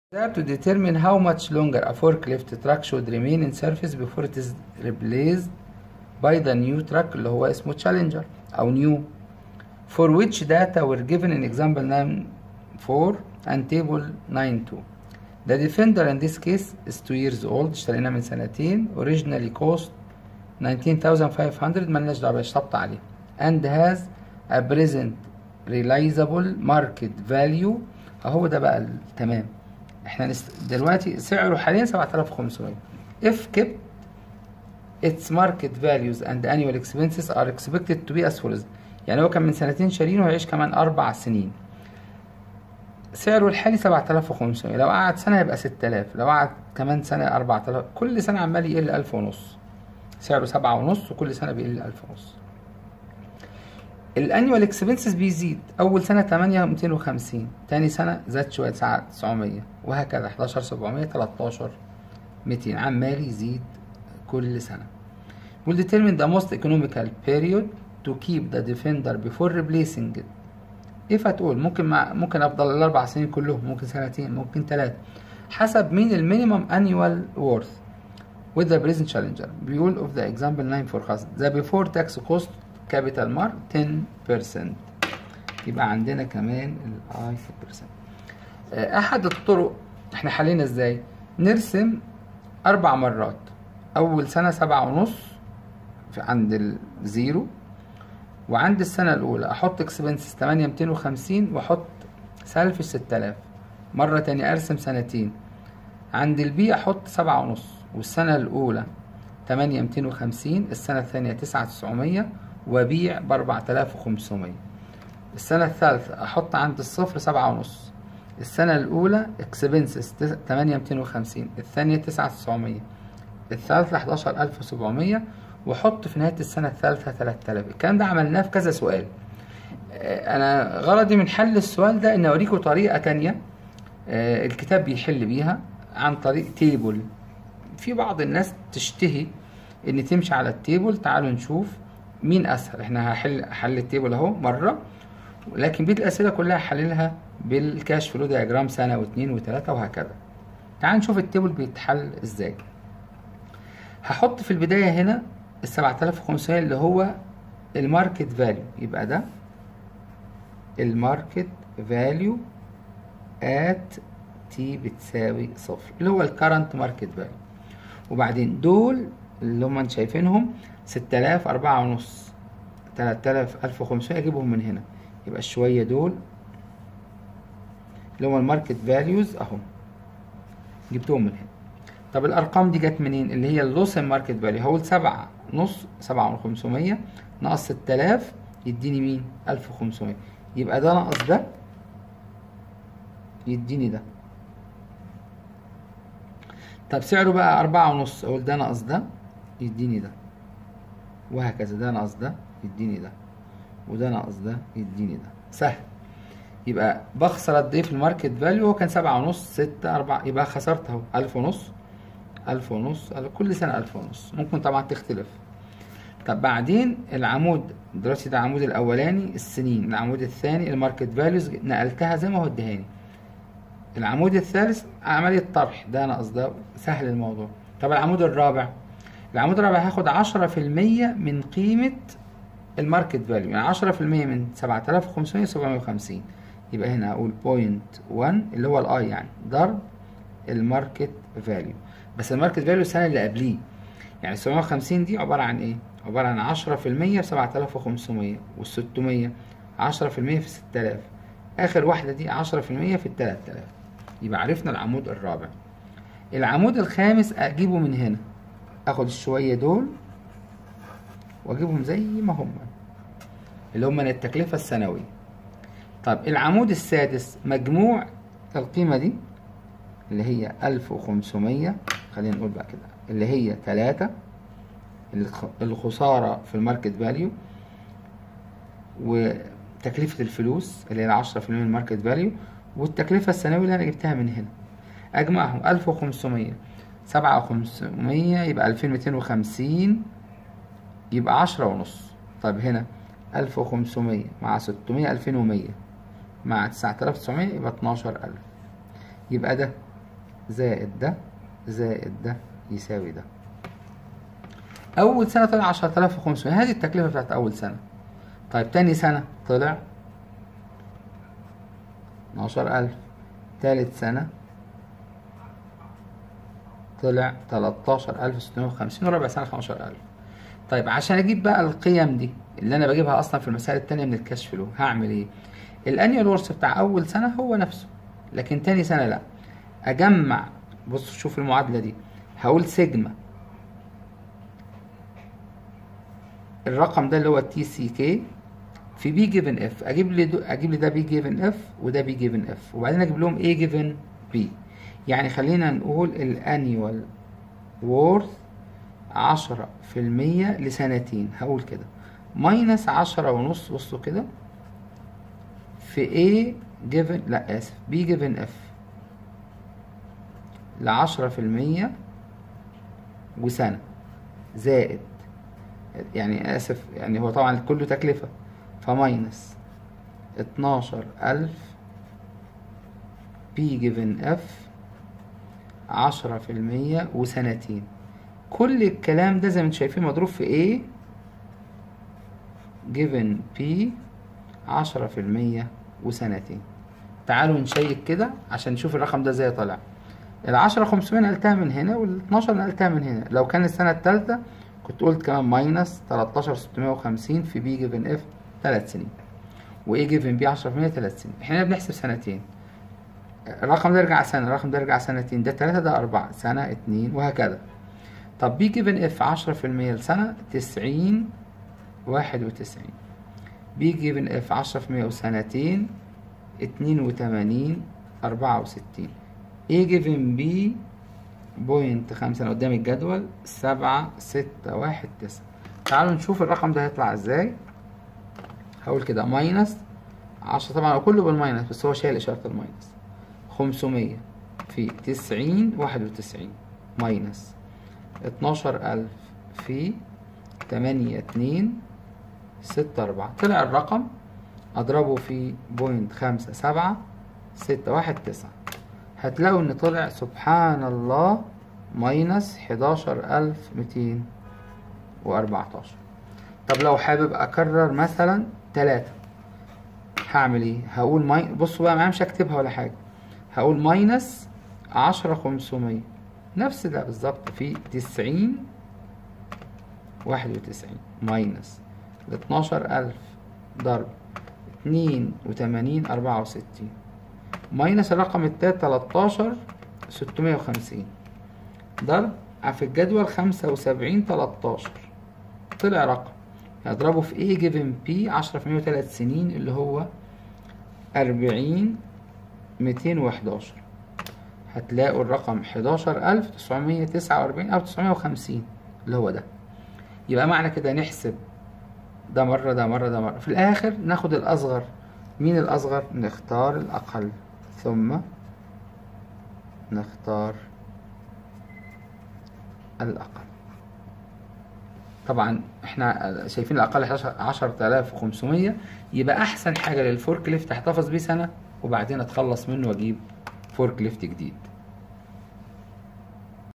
There to determine how much longer a forklift truck should remain in service before it is replaced by the new truck اللي هو اسمه Challenger أو new for which data were given in example 9.4 and table 9.2 The Defender in this case is 2 years old اشتريناه من سنتين originally cost 19500 ملناش دعوة مش ثابتة عليه and has a present realizable market value اهو ده بقى التمام احنا نست... دلوقتي سعره حاليا 7500 if kept its market values and annual expenses are expected to be as follows يعني هو كان من سنتين شارينه وهيعيش كمان أربع سنين سعره الحالي 7500 لو قعد سنة يبقى 6000 لو قعد كمان سنة 4000 كل سنة عمال يقل 1000 ونص سعره سبعة ونص وكل سنة بيقل 1000 ونص الانيوال اكسبنسز بيزيد اول سنه 8 250 تاني سنه زاد شويه ساعات 900 وهكذا 11 700 13 200 عمال يزيد كل سنه will determine the most economical period to keep the defender before replacing it if at all ممكن مع ممكن افضل الاربع سنين كلهم ممكن سنتين ممكن ثلاثه حسب مين المينيمم annual worth with the present challenger بيقول of the example 9 forecast the before tax cost كابيتال مار 10% يبقى عندنا كمان الاي 6% احد الطرق احنا حلينا ازاي نرسم اربع مرات اول سنه سبعة ونص في عند الزيرو وعند السنه الاولى احط اكسبنسز 8 250 واحط سلف 6000 مره تانية ارسم سنتين عند البي احط سبعة ونص والسنه الاولى 8 250 السنه الثانيه 9 900 وابيع ب 4500 السنة الثالثة أحط عند الصفر سبعة ونص السنة الأولى اكسبنسز تمانية ميتين وخمسين الثانية تسعة تسعمية الثالثة حداشر ألف وسبعمية وأحط في نهاية السنة الثالثة تلات آلاف الكلام ده عملناه في كذا سؤال أنا غرضي من حل السؤال ده إن أوريكم طريقة تانية الكتاب بيحل بيها عن طريق تيبل في بعض الناس تشتهي إن تمشي على التيبل تعالوا نشوف مين اسهل احنا هحل حل التيبل اهو مره لكن بقيه الاسئله كلها هحللها بالكاش فلو دياجرام سنه واثنين وثلاثه وهكذا تعال نشوف التيبل بيتحل ازاي هحط في البدايه هنا ال 7500 اللي هو الماركت فاليو يبقى ده الماركت فاليو ات تي بتساوي صفر اللي هو الكرنت ماركت فاليو وبعدين دول اللي هم شايفينهم ستة آلاف أربعة ونص تلات آلاف ألف وخمسمية أجيبهم من هنا يبقى شوية دول اللي هو الماركت فاليوز أهو جبتهم من هنا طب الأرقام دي جت منين اللي هي اللوس ماركت فاليو هقول سبعة نص سبعة وخمسمية ناقص ستة آلاف يديني مين ألف وخمسمية يبقى ده ناقص ده يديني ده طب سعره بقى أربعة ونص أقول ده ناقص ده يديني ده وهكذا ده ناقص ده يديني ده وده ناقص ده يديني ده سهل يبقى بخسر قد ايه في الماركت فاليو هو كان سبعة ونص ستة أربعة يبقى خسرت اهو ألف ونص ألف ونص كل سنة ألف ونص ممكن طبعا تختلف طب بعدين العمود دلوقتي ده العمود الأولاني السنين العمود الثاني الماركت فاليوز نقلتها زي ما هو ادهاني العمود الثالث عملية طرح ده ناقص ده سهل الموضوع طب العمود الرابع العمود الرابع هاخد عشرة في المية من قيمة الماركت فاليو يعني عشرة في المية من سبعة آلاف وخمسمية سبعمية وخمسين يبقى هنا هقول بوينت وان اللي هو الاي يعني ضرب الماركت فاليو بس الماركت فاليو السنة اللي قبليه يعني سبعمية وخمسين دي عبارة عن ايه؟ عبارة عن عشرة في المية في سبعة آلاف وخمسمية والستمية عشرة في المية في ستة آلاف آخر واحدة دي عشرة في المية في التلات آلاف يبقى عرفنا العمود الرابع العمود الخامس أجيبه من هنا اخد الشويه دول واجيبهم زي ما هم اللي هم التكلفه السنويه طب العمود السادس مجموع القيمه دي اللي هي ألف وخمسمية خلينا نقول بقى كده اللي هي تلاتة الخسارة في الماركت فاليو وتكلفة الفلوس اللي هي عشرة في المية من الماركت فاليو والتكلفة السنوية اللي أنا جبتها من هنا أجمعهم ألف وخمسمية سبعة وخمسمية يبقى ألفين ميتين وخمسين يبقى عشرة ونص طيب هنا ألف وخمسمية مع ستمية ألفين ومية مع تسعة آلاف تسعمية يبقى اتناشر ألف يبقى ده زائد ده زائد ده يساوي ده أول سنة طلع 10500 هذه التكلفة بتاعت أول سنة طيب تاني سنة طلع 12000 تالت سنة طلع 13650 وربع سنة 15000 طيب عشان اجيب بقى القيم دي اللي انا بجيبها اصلا في المسائل التانية من الكاش فلو هعمل ايه الانيوال ورث بتاع اول سنة هو نفسه لكن تاني سنة لا اجمع بص شوف المعادلة دي هقول سيجما الرقم ده اللي هو تي سي كي في بي جيفن اف اجيب لي دو اجيب لي ده بي جيفن اف وده بي جيفن اف وبعدين اجيب لهم اي جيفن بي يعني خلينا نقول الانيوال وورث عشرة في المية لسنتين هقول كده ماينس عشرة ونص بصوا كده في A جيفن لا آسف B جيفن F لعشرة في المية وسنة زائد يعني آسف يعني هو طبعا كله تكلفة فماينس اتناشر ألف B جيفن F عشرة في المية وسنتين كل الكلام ده زي ما انتم شايفين مضروب في A given P عشرة في المية وسنتين تعالوا نشيك كده عشان نشوف الرقم ده ازاي طلع العشرة خمسمية نقلتها من هنا والاتناشر نقلتها من هنا لو كان السنة التالتة كنت قلت كمان ماينس تلاتاشر ستمية وخمسين في بي جيفن اف تلات سنين واي جيفن بي عشرة في المية تلات سنين احنا بنحسب سنتين الرقم ده يرجع سنة الرقم ده يرجع سنتين ده تلاتة ده أربعة سنة اتنين وهكذا طب بي جيفن اف عشرة في المية لسنة تسعين واحد وتسعين بي جيفن اف عشرة في المية وسنتين اتنين وتمانين أربعة وستين اي جيفن بي بوينت خمسة أنا قدام الجدول سبعة ستة واحد تسعة تعالوا نشوف الرقم ده هيطلع ازاي هقول كده ماينس عشرة طبعا هو كله بالماينس بس هو شايل إشارة الماينس خمسمية في تسعين واحد وتسعين ماينس اتناشر ألف في تمانية اتنين ستة أربعة طلع الرقم أضربه في بوينت خمسة سبعة ستة واحد تسعة هتلاقوا إن طلع سبحان الله ماينس حداشر ألف ميتين وأربعتاشر طب لو حابب أكرر مثلا تلاتة هعمل ايه هقول ماي بصوا بقى معايا مش هكتبها ولا حاجة هقول ماينس عشرة خمسمية نفس ده بالظبط في تسعين واحد وتسعين ماينس اتناشر ألف ضرب اتنين وتمانين أربعة وستين ماينس الرقم التالت تلاتاشر ستمية وخمسين ضرب في الجدول خمسة وسبعين تلاتاشر طلع رقم هضربه في A جيفن P عشرة في مية وتلات سنين اللي هو أربعين ميتين وحداشر هتلاقوا الرقم حداشر ألف تسعمية تسعة وأربعين أو تسعمية وخمسين اللي هو ده يبقى معنى كده نحسب ده مرة ده مرة ده مرة في الآخر ناخد الأصغر مين الأصغر نختار الأقل ثم نختار الأقل طبعا احنا شايفين الأقل 10500 يبقى أحسن حاجة للفورك ليفت احتفظ بيه سنة وبعدين أتخلص منه وأجيب فورك ليفت جديد